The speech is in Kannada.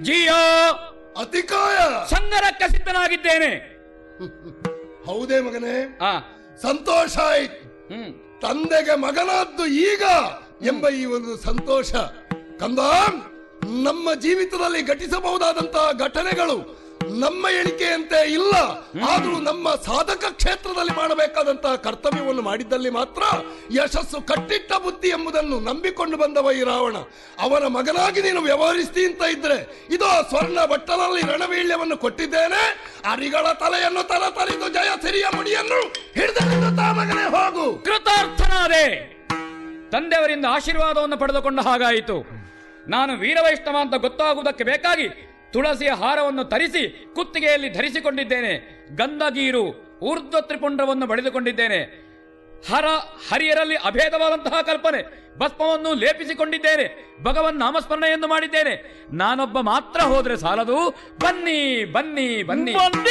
ಜಿಯೋ ಅತಿಕಾಯ ಸಂಗರಕ್ಕೆ ಸಿದ್ಧನಾಗಿದ್ದೇನೆ ಹೌದೇ ಮಗನೇ ಆ ಸಂತೋಷ ಆಯ್ತು ಹ್ಮ್ ತಂದೆಗೆ ಮಗನಾದ್ದು ಈಗ ಎಂಬ ಈ ಒಂದು ಸಂತೋಷ ಕಂದ ನಮ್ಮ ಜೀವಿತದಲ್ಲಿ ಘಟಿಸಬಹುದಾದಂತಹ ಘಟನೆಗಳು ನಮ್ಮ ಎಣಿಕೆಯಂತೆ ಇಲ್ಲ ಆದ್ರೂ ನಮ್ಮ ಸಾಧಕ ಕ್ಷೇತ್ರದಲ್ಲಿ ಮಾಡಬೇಕಾದಂತಹ ಕರ್ತವ್ಯವನ್ನು ಮಾಡಿದ್ದಲ್ಲಿ ಮಾತ್ರ ಯಶಸ್ಸು ಕಟ್ಟಿಟ್ಟ ಬುದ್ಧಿ ಎಂಬುದನ್ನು ನಂಬಿಕೊಂಡು ಬಂದವ ಈ ರಾವಣ ಅವನ ಮಗನಾಗಿ ನೀನು ವ್ಯವಹರಿಸ್ತಿ ಅಂತ ಇದ್ರೆ ಇದೋ ಸ್ವರ್ಣ ಬಟ್ಟಲಲ್ಲಿ ರಣವೀಳ್ಯವನ್ನು ಕೊಟ್ಟಿದ್ದೇನೆ ಅರಿಗಳ ತಲೆಯನ್ನು ತಲ ತರಿದು ಜಯ ಸಿರಿಯ ಮುಡಿಯನ್ನು ಹಿಡಿದು ತಾ ಮಗನೇ ಹೋಗು ಕೃತಾರ್ಥನಾದೆ ತಂದೆಯವರಿಂದ ಆಶೀರ್ವಾದವನ್ನು ಪಡೆದುಕೊಂಡ ಹಾಗಾಯಿತು ನಾನು ವೀರವೈಷ್ಣವ ಅಂತ ಗೊತ್ತಾಗುವುದಕ್ಕೆ ಬೇಕಾಗಿ ತುಳಸಿಯ ಹಾರವನ್ನು ತರಿಸಿ ಕುತ್ತಿಗೆಯಲ್ಲಿ ಧರಿಸಿಕೊಂಡಿದ್ದೇನೆ ಗಂಧಗೀರು ಊರ್ಧ್ವ ತ್ರಿಪುಂಡ್ರವನ್ನು ಬಳಿದುಕೊಂಡಿದ್ದೇನೆ ಹರ ಹರಿಯರಲ್ಲಿ ಅಭೇದವಾದಂತಹ ಕಲ್ಪನೆ ಭಸ್ಮವನ್ನು ಲೇಪಿಸಿಕೊಂಡಿದ್ದೇನೆ ಭಗವನ್ ನಾಮಸ್ಮರಣೆಯನ್ನು ಮಾಡಿದ್ದೇನೆ ನಾನೊಬ್ಬ ಮಾತ್ರ ಹೋದ್ರೆ ಸಾಲದು ಬನ್ನಿ ಬನ್ನಿ ಬನ್ನಿ ಬನ್ನಿ